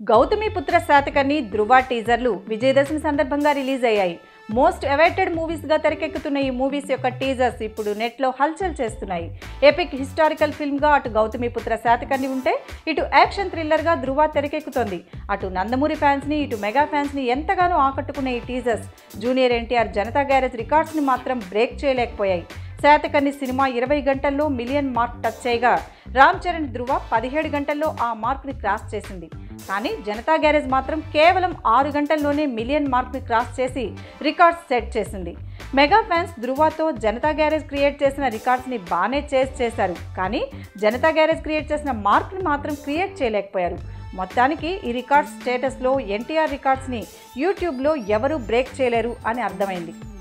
గౌతమిపుత్ర శాతకర్ణి ధృవ టీజర్లు విజయదశమి సందర్భంగా రిలీజ్ అయ్యాయి most awaited మూవీస్గా తెరకెక్కుతున్న ఈ మూవీస్ యొక్క టీజర్స్ ఇప్పుడు నెట్లో హల్చల్ చేస్తున్నాయి ఎపిక్ హిస్టారికల్ ఫిల్మ్గా అటు గౌతమిపుత్ర శాతకర్ణి ఉంటే ఇటు యాక్షన్ థ్రిల్లర్గా ధృవ తెరకెక్కుతోంది అటు నందమూరి ఫ్యాన్స్ని ఇటు మెగా ఫ్యాన్స్ని ఎంతగానో ఆకట్టుకునే ఈ టీజర్స్ జూనియర్ ఎన్టీఆర్ జనతా గ్యారేజ్ రికార్డ్స్ని మాత్రం బ్రేక్ చేయలేకపోయాయి శాతకర్ణి సినిమా ఇరవై గంటల్లో మిలియన్ మార్క్ టచ్ చేయగా రామ్ చరణ్ ధృవ పదిహేడు గంటల్లో ఆ మార్క్ని క్రాస్ చేసింది కానీ జనతా గ్యారేజ్ మాత్రం కేవలం ఆరు గంటల్లోనే మిలియన్ మార్క్ని క్రాస్ చేసి రికార్డ్స్ సెట్ చేసింది మెగా ఫ్యాన్స్ ధృవతో జనతా గ్యారేజ్ క్రియేట్ చేసిన రికార్డ్స్ని బాగానే చేసి చేశారు కానీ జనతా గ్యారేజ్ క్రియేట్ చేసిన మార్క్ని మాత్రం క్రియేట్ చేయలేకపోయారు మొత్తానికి ఈ రికార్డ్స్ స్టేటస్లో ఎన్టీఆర్ రికార్డ్స్ని యూట్యూబ్లో ఎవరూ బ్రేక్ చేయలేరు అని అర్థమైంది